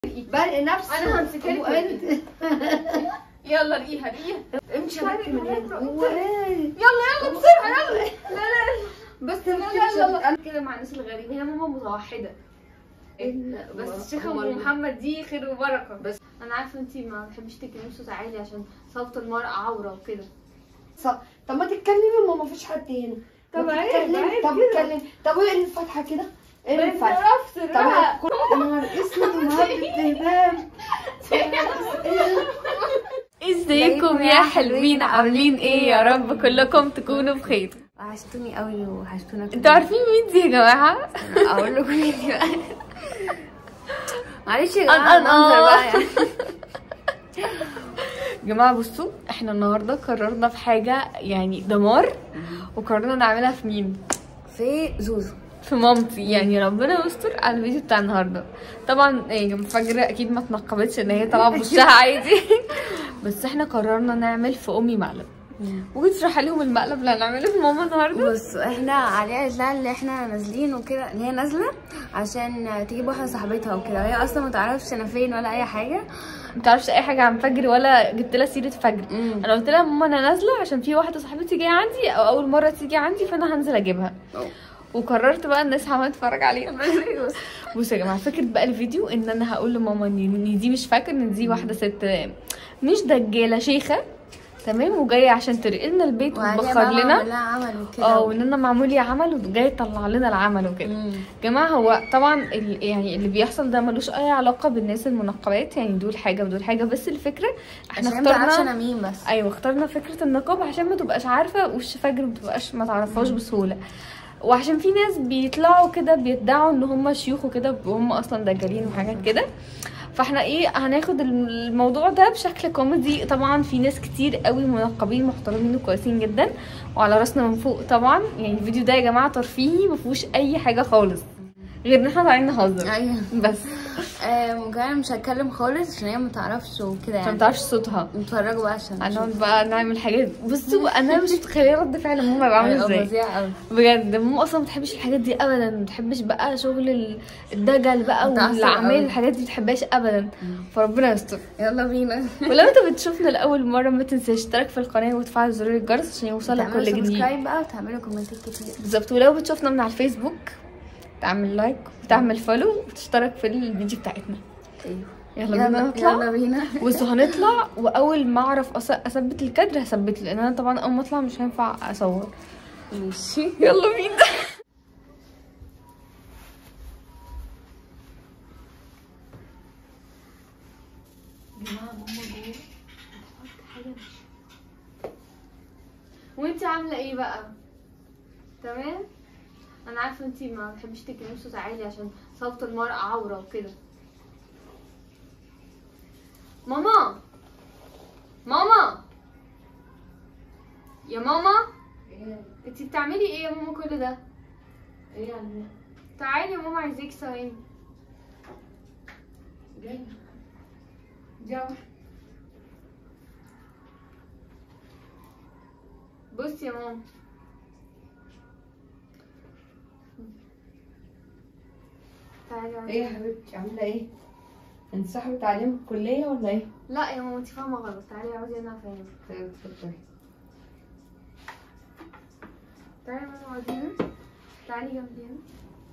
برق نفسه أنا همسكها لك وانت يلا رقيها رقيها امشي يا تعالي بنت من نروح هنا نروح. هو ايه يلا يلا بسرعة يلا لا لا بس لا لا لا لا كده مع الناس الغريبة هي ماما متوحدة بس الشيخة ام محمد دي خير وبركة بس- انا عارفة انتي ما بتحبيش تتكلمي بصوت عالي عشان صوت المرأة عورة وكده صح. طب ما تتكلمي ما ما فيش حد هنا طب ما عيب، تتكلمي. عيب طب كده. اتكلم طب اقري الفاتحه كده اقري بس الفاتحه عرفت طب الرقة كل نهار اسود ونهار بالتهباب ازيكم يا حلوين عاملين ايه يا رب كلكم تكونوا بخير وحشتوني قوي وحشتونا كلنا. انتوا عارفين مين دي يا جماعه اقول لكم مين دي بقى معلش يا أن- جماعه أن- المنظر آه. بقى يعني جماعه بصوا احنا النهارده قررنا في حاجه يعني دمار وقررنا نعملها في مين في زوزو في مامتي يعني ربنا يستر على الفيديو بتاع النهارده طبعا يعني فجرة اكيد ما اتنقبتش ان هي طالعه بوشها عادي بس احنا قررنا نعمل في امي مقلب ممكن تشرحي لهم المقلب اللي هنعمله في ماما النهارده بص احنا عليها قالت لها اللي احنا نازلين وكده ان هي نازله عشان تجيب واحده صاحبتها وكده وهي اصلا ما تعرفش انا فين ولا اي حاجه ما تعرفش اي حاجه عن فجر ولا جبت لها سيره فجر مم. انا قلت لها ماما انا نازله عشان في واحده صاحبتي جايه عندي او اول مره تيجي عندي فانا هنزل اجيبها أوه. وقررت بقى الناس عماله تتفرج عليها بصوا يا جماعه فكره بقى الفيديو ان انا هقول لماما ان إن دي مش فاكر ان دي واحده ست مش دجاله شيخه تمام وجايه عشان ترقي لنا البيت وعليها وتبخر بقى لنا معمول لها عمل وكده اه وان انا معمول لي عمل وجاي تطلع لنا العمل وكده مم. جماعة هو طبعا ال- يعني اللي بيحصل ده ملوش اي علاقة بالناس المنقبات يعني دول حاجة ودول حاجة بس الفكرة احنا عشان ما تعرفش انا اخترنا مين بس ايوه اخترنا فكرة النقاب عشان ما تبقاش عارفة وش فجر ما تبقاش ما تعرفهاش بسهولة وعشان في ناس بيطلعوا كده بيدعوا ان هم شيوخ وكده وهم اصلا دجالين وحاجات كده فاحنا ايه هناخد الموضوع ده بشكل كوميدي طبعا في ناس كتير قوي منقبين محترمين وكويسين جدا وعلى راسنا من فوق طبعا يعني الفيديو ده يا جماعه ترفيهي ما فيهوش اي حاجه خالص غير ان احنا طالعين نهزر ايوه بس آه ممكن مش هتكلم خالص عشان هي ما تعرفش وكده عشان ما يعني تعرفش صوتها نتفرجوا بقى عشان هنقعد بقى نعمل حاجات بصوا انا مش متخيله رد فعل ماما يبقى عامل ازاي فظيع قوي بجد ماما اصلا ما بتحبش الحاجات دي ابدا ما بتحبش بقى شغل ال- الدجل بقى متعصب والاعمال قوي. الحاجات دي ما بتحبهاش ابدا فربنا يستر يلا بينا ولو انت بتشوفنا لاول مره ما تنساش تشترك في القناه وتفعل زر الجرس عشان يوصلك تعملوا كل جديد سبسكرايب بقى وتعملوا كومنتات كتير بالظبط ولو بتشوفنا من على الفيسبوك تعمل لايك وتعمل فولو وتشترك في الفيديو بتاعتنا ايوه يلا بينا نطلع يلا بينا بصوا هنطلع واول ما اعرف أص- اثبت الكادر هثبت لان انا طبعا اول ما اطلع مش هينفع اصور ماشي يلا بينا وانتي عاملة ايه بقى؟ تمام؟ انا عارفة انتي ما بتحبيش تتكلمي بصوت عالي عشان صوت المرأة عورة وكده ماما ماما يا ماما انتي بتعملي ايه يا ماما كل ده؟ ايه يعني تعالي يا ماما عايزاكي ثواني جاي جاي بصي يا ماما تعالي عايزاكي. ايه يا حبيبتي عامله ايه انت صاحبه تعليم الكليه ولا ايه لا يا ماما انتي فاهمة غلط تعالي عاوزة انا افهمك طيب اتفضلي تعالي يا ماما اقعدي هنا تعالي جنبي هنا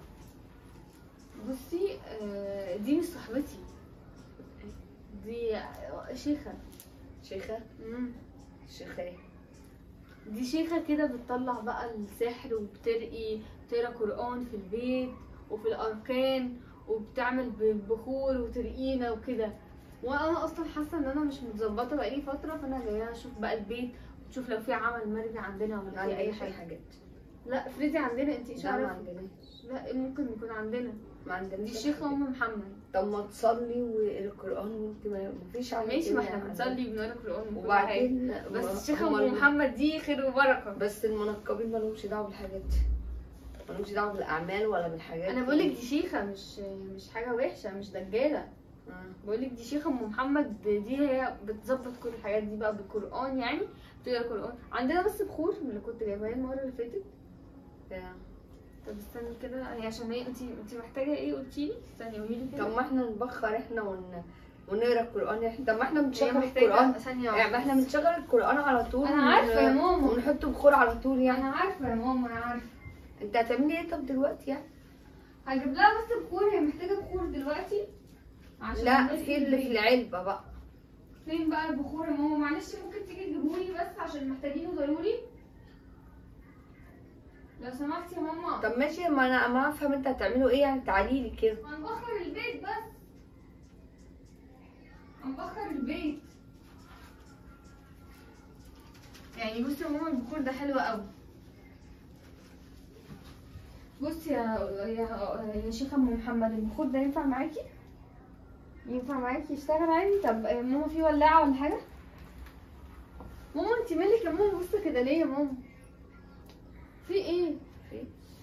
بصي آه، دي مش صاحبتي دي شيخة شيخه مم. شيخه ايه دي شيخة كده بتطلع بقى السحر وبترقي بتقرا قرآن في البيت وفي الأركان وبتعمل بخور وترقينا وكده وانا اصلا حاسه ان انا مش متظبطه بقالي فتره فانا جايه اشوف بقى البيت وتشوف لو في عمل مرجع عندنا ولا في اي حاجه حاجات لا افرضي عندنا انت ايش لا ما عارفه عندناش لا ممكن يكون عندنا ما عندناش دي الشيخه ام محمد طب ما تصلي والقران وانت ما فيش عندك ماشي ما إيه احنا يعني؟ بنصلي وبنقرا قران وكل حاجه وبعدين بس ما- الشيخه هما ام الم- محمد دي خير وبركه بس المنقبين مالهمش دعوه بالحاجات دي مالهمش دعوه بالاعمال ولا بالحاجات انا بقول لك دي شيخه مش مش حاجه وحشه مش دجاله آه. بقول لك دي شيخه ام محمد دي هي بتظبط كل الحاجات دي بقى بالقران يعني بتقرا قران عندنا بس بخور من اللي كنت جايباه المره اللي فاتت يا. طب استني كده هي عشان هي انت انت محتاجه ايه قلتي لي استني قولي لي طب كده ما احنا نبخر احنا ون... ونقرا القران احنا طب ما احنا هي بنشغل محتاجه القران ثانيه يعني ما احنا واحدة. بنشغل القران على طول انا ون- عارفه يا ماما ونحط بخور على طول يعني انا عارفه يا ماما انا عارفه انت هتعملي ايه طب دلوقتي يعني هجيب لها بس بخور هي محتاجه بخور دلوقتي عشان لا الناس في اللي في البيت. العلبه بقى فين بقى البخور يا ماما معلش ممكن تيجي تجيبهولي بس عشان محتاجينه ضروري لو سمحتي يا ماما طب ماشي ما انا ما افهم انت هتعملوا ايه يعني تعالي لي كده هنبخر البيت بس هنبخر البيت يعني بصي يا ماما البخور ده حلو قوي بصي يا يا يا شيخة ام محمد البخور ده ينفع معاكي ينفع معاكي يشتغل عادي طب يا ماما في ولاعة ولا حاجة ماما انت مالك يا ماما بصي كده ليه يا ماما في ايه في؟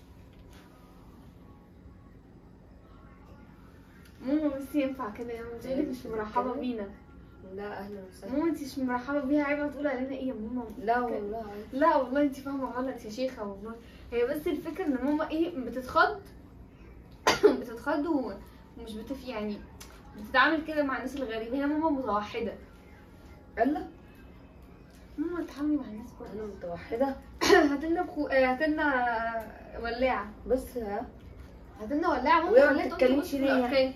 ماما بس ينفع كده يا ماما تقولك مش مرحبة كده؟ بينا لا اهلا وسهلا ماما انت مش مرحبة بيها عيبة تقول علينا ايه يا ماما لا والله عادي. لا والله انت فاهمة غلط يا شيخة والله هي بس الفكرة ان ماما ايه بتتخض بتتخض و- ومش بتف يعني بتتعامل كده مع الناس الغريبة هي ماما متوحدة يلا ماما تتعاملي مع الناس انا كويس متوحده هاتلنا بخو... آه، هاتلنا ولاعة بس ها هاتلنا ولاعة وهي ماما ما خليها تقول بتتكلمش تبص في ليه يعني؟ الأركان.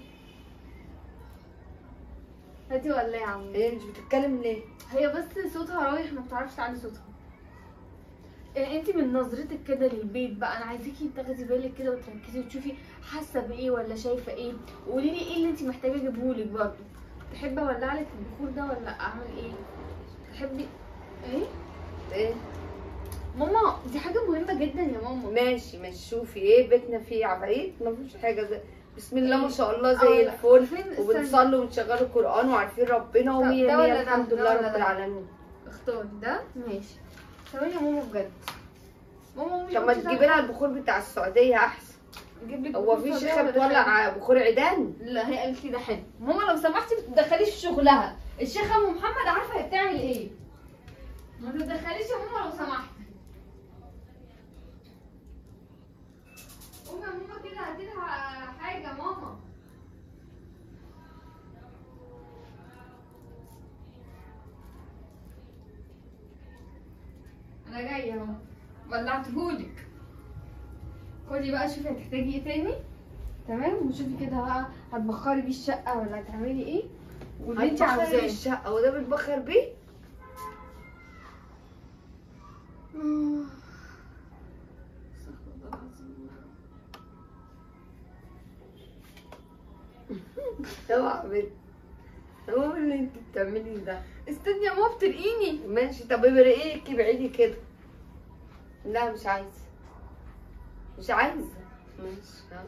هاتي ولاعة ماما. هي مش بتتكلم ليه هي بس صوتها رايح ما بتعرفش تعلي صوتها إيه انت من نظرتك كده للبيت بقى انا عايزاكي تاخدي بالك كده وتركزي وتشوفي حاسه بايه ولا شايفه ايه وقولي لي ايه اللي انت محتاجه اجيبهولك برضه تحبي اولع لك البخور ده ولا اعمل ايه تحبي ايه ايه ماما دي حاجه مهمه جدا يا ماما ماشي ماشي شوفي ايه بيتنا فيه عفاريت ما فيش حاجه زي بسم الله ما شاء الله آه، زي لا. الفل فين استني. وبنصلي ونشغلوا القران وعارفين ربنا ومية ده مية ولا ده؟ الحمد ده لله ولا رب ده؟ العالمين اختاري ده ماشي ثواني يا ماما بجد ماما مش طب ما قلتي تجيبي لها البخور بتاع السعوديه احسن نجيب لك هو بخور في صغير شيخه ولا بتولع حاجة؟ بخور عيدان لا هي قالت لي ده حلو ماما لو سمحتي ما تتدخليش في شغلها الشيخه ام محمد عارفه هي بتعمل ايه ما تتدخليش يا ماما لو سمحتي قومي يا ماما كده هاتي لها حاجه ماما انا جايه اهو ولعتهولك خدي بقى شوفي هتحتاجي ايه تاني تمام وشوفي كده بقى هتبخري بيه الشقه ولا هتعملي ايه واللي انت هتبخر عاوزاه الشقه وده بتبخر بيه اوعى بنت هو اللي انت بتعملي ده استني يا ماما بترقيني ماشي طب ابرقيك ابعدي كده لا مش عايزه مش عايزه ماشي ها.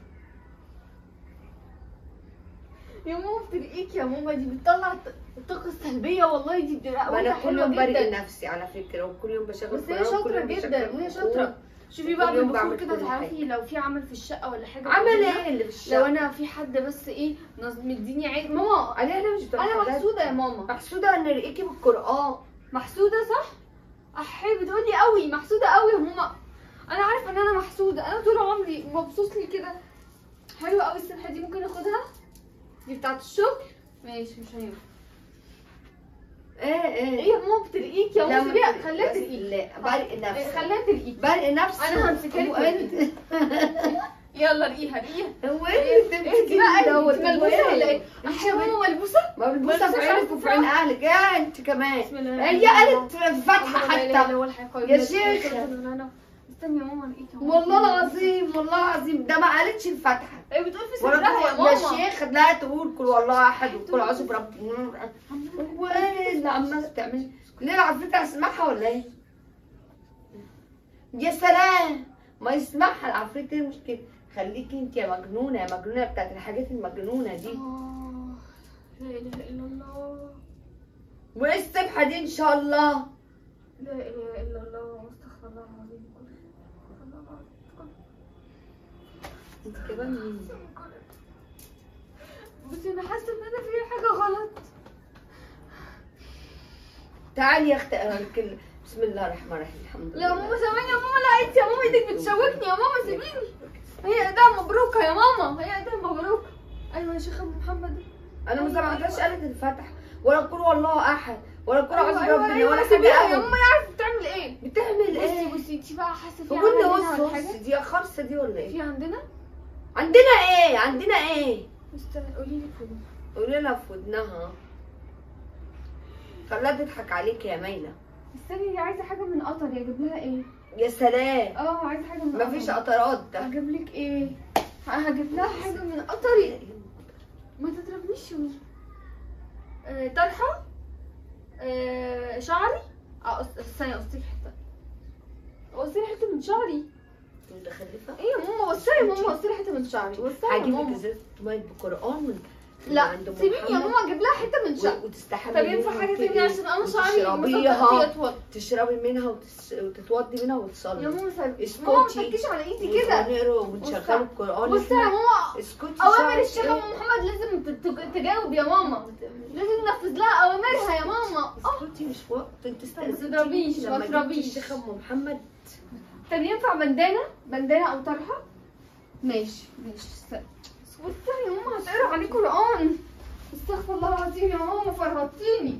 يا ماما بترقيك يا ماما دي بتطلع الط- الطاقه السلبيه والله دي بتبقى ما انا واحدة كل يوم حلوة برق جدا. نفسي على فكره وكل يوم بشغل بس هي قرآن، وكل شاطره يوم بشغل جدا وهي قرآن. شاطره شوفي وكل بقى يوم بالبخور بعمل كده كل تعرفي لو في عمل في الشقه ولا حاجه عمل قوليها. ايه اللي في لو الشقه انا في حد بس ايه نظ- مديني عين ماما عليها انا مش بتاع انا حاجات. محسوده يا ماما محسوده ان رقيكي بالقران محسوده صح احي بتقولي قوي محسوده قوي يا ماما انا عارفه ان انا محسوده انا طول عمري مبسوط لي كده حلوه قوي السبحه دي ممكن اخدها دي بتاعت الشغل ماشي مش هينفع ايه ايه ايه يا ماما بترقيك يا لا، ماما ما سيبيها بت- خليها بس ترقيك لا برق إيه، نفسي خليها ترقيك برق نفسي أنا همسكها لك هو انت يلا رقيها رقيها هو ايه انت انت بقى دوت انت ملبوسه ولا ايه؟ احي يا انت ماما ملبوسه ما بتبص بس في مش عينك عارفة وفي عين اهلك يا انت كمان بسم الله هي قالت فاتحه حتى يا يا شيخ. استني يا ماما رقيك يا ماما. والله العظيم والله العظيم ده ما قالتش الفاتحه ايه بتقول في ولا صدرها يا تقول- يا ماما شيخ لا تقول كل والله احد وكل اعوذ برب هو ايه اللي عماله تعمل ليه العفريت هسمعها ولا ايه؟ يا سلام ما يسمعها العفريت ايه المشكله؟ خليكي انت يا مجنونه يا مجنونه بتاعت الحاجات المجنونه دي آه، لا اله الا الله وايه السبحه دي ان شاء الله؟ لا اله الا الله استغفر الله العظيم استغفر الله العظيم. انت كمان مين؟ بس انا حاسه ان انا في حاجه غلط تعالي يا اختي اقرا لك ال- بسم الله الرحمن الرحيم الحمد لله لا يا ماما ثواني يا ماما لا انت يا ماما ايدك بتشوكني يا ماما سيبيني هي ايديها مبروكه يا ماما هي ايديها مبروكه ايوه يا شيخ ابو محمد انا ما سمعتهاش قالت الفتح ولا قول والله احد ولا قول اعوذ ايوه برب ايوه الله ولا ايوه حاجه سيبيها يا أبدا. ماما يعرف بتعمل ايه بتعمل بصي ايه بصي انت بقى حاسه في قولي عندنا بص ولا بص حاجه دي خرصه دي ولا ايه في عندنا عندنا ايه عندنا ايه استنى قولي لي كده قولي لها في ودنها خلاها تضحك عليك يا ميلة استني دي عايزه حاجه من قطر اجيب لها ايه يا سلام اه عايزه حاجه من مفيش قطر قطرات ده هجيب لك ايه هجيب لها حاجه من قطري ما تضربنيش آه طرحه آه شعري اه أص- استني قصدي حته قصدي حته من شعري متخلفه ايه يا ماما وصلي يا ماما وصلي حته من شعري وصلي يا هجيب لك ماما ازازه ميه بقران من من لا عند أم سيبيني يا محمد ماما اجيب لها حته من شعري و- وتستحمي طب ينفع منها حاجه وت- تانية عشان انا شعري وتشربيها مسقط يطول تشربي منها وتس... وتتوضي منها وتصلي يا ماما سيبي اسكتي. ماما ما تفكيش على ايدي كده ونقرا بصي- ونشغلوا القران بصي يا ماما اسكتي اوامر شعرك الشيخ إيه؟ ام محمد لازم ت- ت- تجاوب يا ماما لازم ننفذ لها اوامرها يا ماما اه اسكتي مش وقت انت ما تضربيش، ما لما جبتي تضربيش. الشيخ ام محمد طب ينفع بندانه بندانه او طرحه ماشي ماشي استنى بصي يا ماما هتقرا عليه قران استغفر الله العظيم يا ماما فرهطتيني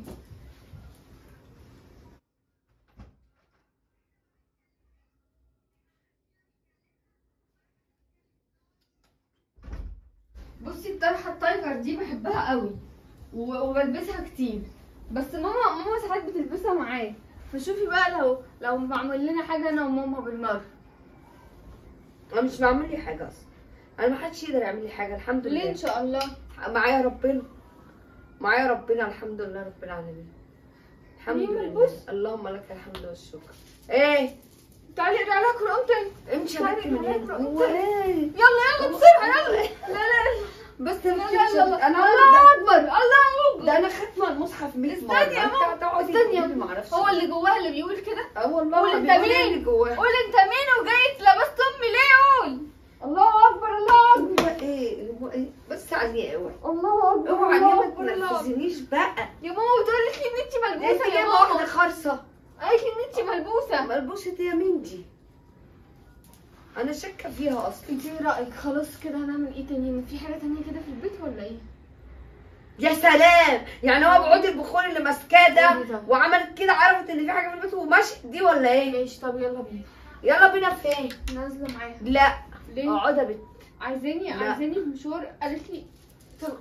بصي الطرحه التايجر دي بحبها قوي و- وبلبسها كتير بس ماما ماما ساعات بتلبسها معايا فشوفي بقى لو لو معمول لنا حاجه انا وماما بالمره انا مش معمول لي حاجه اصلا انا ما حدش يقدر يعمل لي حاجه الحمد ليه لله ان شاء الله معايا ربنا معايا ربنا الحمد لله رب العالمين الحمد مين لله ملبوس؟ اللهم لك الحمد والشكر ايه تعالي اقرا عليها قران تاني امشي تعالي بك من تعالي هنا اقرأ هو ايه يلا يلا بسرعه يلا لا لا بس لا لا لا انا الله اكبر الله اكبر ده انا ختمه المصحف 100 مره استني يا ماما. انت تقعدي استني يا تقولي ماما. ما اعرفش هو اللي جواه اللي بيقول كده اه والله قول ما انت بيقول مين؟ إيه اللي جواه قول انت مين وجاي لبست امي ليه قول الله اكبر الله اكبر هو ايه هو ايه بس عليه اوعي الله اكبر اوعي الله ما اكبر الله اكبر تنرفزنيش بقى يا ماما بتقول لك ان انت انت ملبوسه يا جايبه واحده ماما خرصه قالت لي ان انت ملبوسه ملبوسه يا مين دي انا شاكه فيها اصلا انت ايه رايك خلاص كده هنعمل ايه تاني في حاجه تانية كده في البيت ولا ايه يا سلام يعني هو بعود البخور اللي ماسكاه ايه ده ده؟ وعملت كده عرفت ان في حاجه في البيت ومشت دي ولا ايه ماشي طب يلا بينا يلا بينا فين نازله معاها لا ليه اقعد يا بت عايزاني لا. عايزاني في مشوار قالت لي طب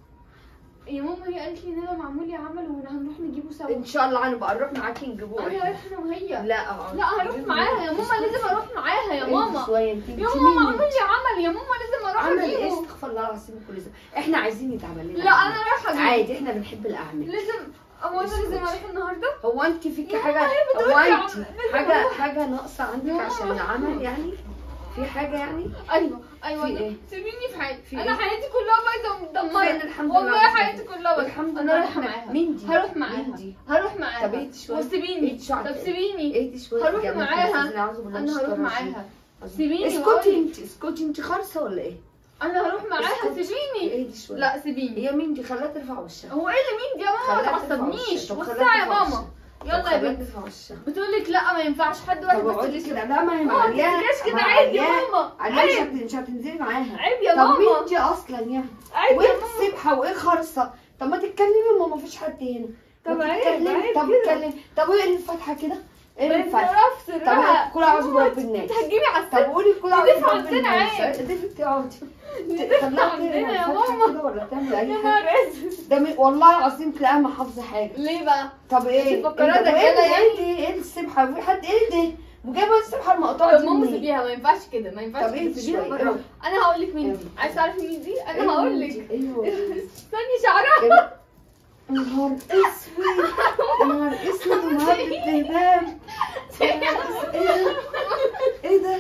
يا ماما هي قالت لي ان انا معمول لي عمل وهنروح نجيبه سوا ان شاء الله هنبقى نروح معاكي نجيبوه انا احنا. رايحه انا وهي لا اقعد لا هروح معاها يا ماما لازم اروح معاها يا ماما شويه انت يا انت ماما مين معمول انت؟ لي عمل يا ماما لازم اروح عمل ايه اجيبه استغفر الله العظيم كل ده احنا عايزين يتعمل لنا لا عمل. انا رايحه اجيبه عادي احنا بنحب الاعمال لازم هو انا لازم اروح النهارده هو انت فيكي يا حاجه ماما هي بتقول هو لي انت عم- لازم حاجه أروح. حاجه ناقصه عندك يا عشان ماما. العمل يعني في حاجه يعني ايوه ايوه في أنا- إيه؟ سيبيني في حالي في انا إيه؟ حياتي كلها بايظه ومدمره فين الحمد لله والله رب حياتي كلها بايظه الحمد انا لله رايحه إحنا- معاها مين دي؟ هروح مين معاها دي؟ هروح معاها طب اهدي شويه وسيبيني اهدي شويه طب سيبيني اهدي شويه هروح يا بنت معاها. الذين أعوذ بالله من انا هروح الشيطان معاها الرجيم. سيبيني اسكتي وقولي. انت اسكتي انت خالصه ولا ايه؟ انا هروح معاها اسكتي. سيبيني اهدي شويه لا سيبيني هي مين دي خليها ترفع وشها هو ايه اللي مين دي يا ماما ما خليها ترفع تعصبنيش وشها. طب وسعي خليها يا ترفع ماما وشها. طب يلا يا خليها بنت ترفع وشها بتقول لك لا ما ينفعش حد واحد طب بس اقعدي اللي كده لا ما هي ماما، ما معلياها تقوليش كده ما عيب يا علياها. ماما عليها مش عيب هت- مش هتنزلي معاها عيب يا طب ماما مين دي اصلا يعني؟ عيب يا وايه ماما السبحه وايه خرصه؟ طب ما تتكلمي ما مفيش حد هنا ما طب عيب، تتكلمي. عيب طب كده. اتكلمي طب ايه الفتحه كده؟ ايه ما الفتحه؟ تعرفش سرها طب كل اعوذ ماما، برب الناس انت هتجيبي على طب الست قولي كل دي اعوذ في برب عندنا الناس عيب. دي في اقعدي دي في خليها عندنا تقرا يا الفتحة ماما كده ولا تعمل يا اي نهار حاجه اسود ده من- والله العظيم تلاقيها ما حافظه حاجه ليه بقى؟ طب ايه؟ مفكراه إيه ده؟ ده ايه كده ده؟ يعني؟ ايه دي؟ ايه السبحه؟ في حد ايه ده؟ وجايبه السبحه المقطوعه طب دي ماما منين؟ سيبيها ما ينفعش كده ما ينفعش طب ايه كده سيبيها شوية؟ بره إيه؟ انا هقول لك مين دي إيه؟ عايز تعرفي مين دي إيه انا هقول دي؟ لك ايوه استني شعرها جايبة- نهار اسود نهار اسود ونهار الذهبان ايه ده؟ ايه ده؟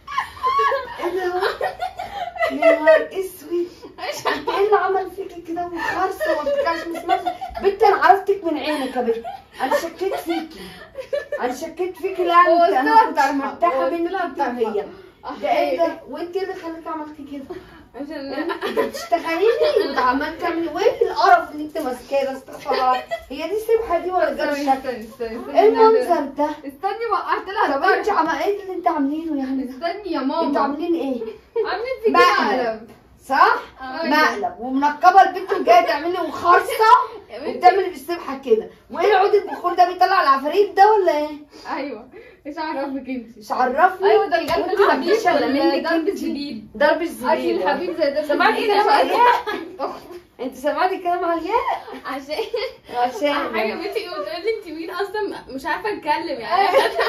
ايه ده؟ يا نهار اسود انت ايه اللي عمل فيكي كده وخرصه وما بترجعش من سمعت بنت انا عرفتك من عينك يا بنت انا شكيت فيكي انا شكيت فيكي لا هو انت انا استلها كنت بتاعها. مرتاحه هو منك استلها انت وهي بتاعها. ده ايه ده؟ وانت اللي خليك عملتي كده عشان انت بتشتغليني وعمال تعملي وايه القرف اللي انت ماسكاه ده استغفر الله هي دي السبحه دي ولا جاب استني الشكل استني استني ايه استني المنظر ده استني وقعت لها طب انت الطرف عم ايه اللي انت عاملينه يعني ده؟ استني يا انتوا ماما عاملين ايه عاملين في مقلب. مقلب صح أيوة. مقلب ومنقبه البنت وجايه تعملي وخرصه وبتعملي بالسبحه كده وايه عود البخور ده بيطلع العفاريت ده ولا ايه ايوه مش عرفك انت مش عرفني ايوه ده القلب وانت ما الحبيب فيش الا ولا منك ضرب انت الزبيب ضرب عشان الزبيب الحبيب زي ده سمعتي كلام علياء انت سمعتي كلام علياء عشان عشان حاجه بنتي بتقولي انت مين اصلا مش عارفه اتكلم يعني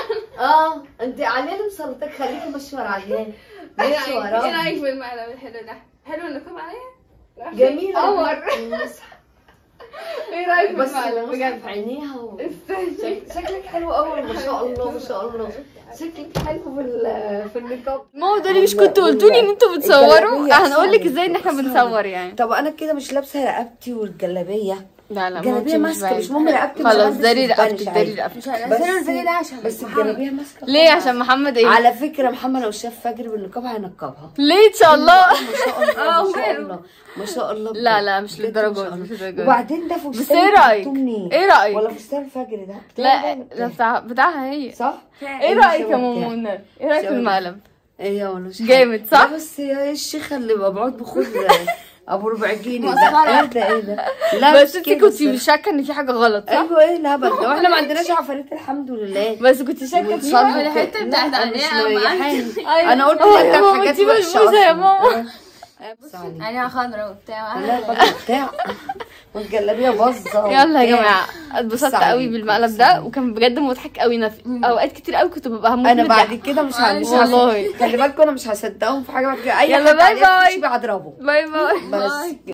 اه انت علياء اللي مسلطك خليكي ماشيه ورا علياء ايه ماشيه رايك ايه وراه رايك في المقلب الحلو ده حلو انكم عليا جميله قمر. بس- ايه رايك في بس المقلب بجد بجد في عينيها و... استني شك- شكلك حلو قوي ما شاء الله ما شاء الله شكلك حلو في ال- في النقاب ما هو ده اللي مش ولا- كنتوا قلتوا لي ان انتوا بتصوروا الجلابية هنقول لك أحسن. ازاي ان احنا أحسن. بنصور يعني طب انا كده مش لابسه رقبتي والجلابيه لا لا الجلابيه ماسكه مش مهم رقبتي خلاص مش داري هلبس رقبتك البنش داري عادي. رقبتك مش هنزله الفيديو ده عشان بس محمد. الجلابيه ماسكه ليه خالص. عشان محمد ايه على فكره محمد لو شاف فجر بالنقاب هينقبها ليه ان شاء الله ما شاء الله اه، ما شاء وماله. الله ما شاء الله لا بجد. لا مش بجد للدرجة ما شاء دي، الله. مش للدرجة دي. وبعدين ده فستان بس ايه رايك جبتوه منين؟ ايه رايك ولا فستان الفجر ده لا بتاعي ده بتاع بتاعها هي صح ايه رايك يا الشباب مامون ايه رايك في شباب. المقلب ايه يا ولا مش جامد، حاجة. صح؟ لا بس يا الشيخه اللي مبعوث بخور ابو ربع جنيه ده مسخرة. ايه ده ايه ده لا بس مش انت كده كنتي بس- شاكه ان في حاجه غلط صح ايوه ايه الهبل ده واحنا ما عندناش عفاريت الحمد لله بس كنت شاكه وتصلي فيها وكده. الحتة لا، بتاعت أنا مش عليها مريحاني أيوة. انا قلت اه لك يا كان ماما، حاجات انتي وحشه مشبوذة يا أصلاً. ماما. بص عليك. عينيها خضرا وبتاع لا بقى بتاع والجلابيه باظه يلا يا وبتاع. جماعه اتبسطت سعيد. قوي بالمقلب ده وكان بجد مضحك قوي انا في اوقات كتير قوي كنت ببقى هموت انا من بعد الضحك. كده مش ه- مش والله. هصدق- خلي بالكم انا مش هصدقهم في حاجه بعد كده اي يلا حد باي عليها باي. تخش بيه هضربه باي باي بس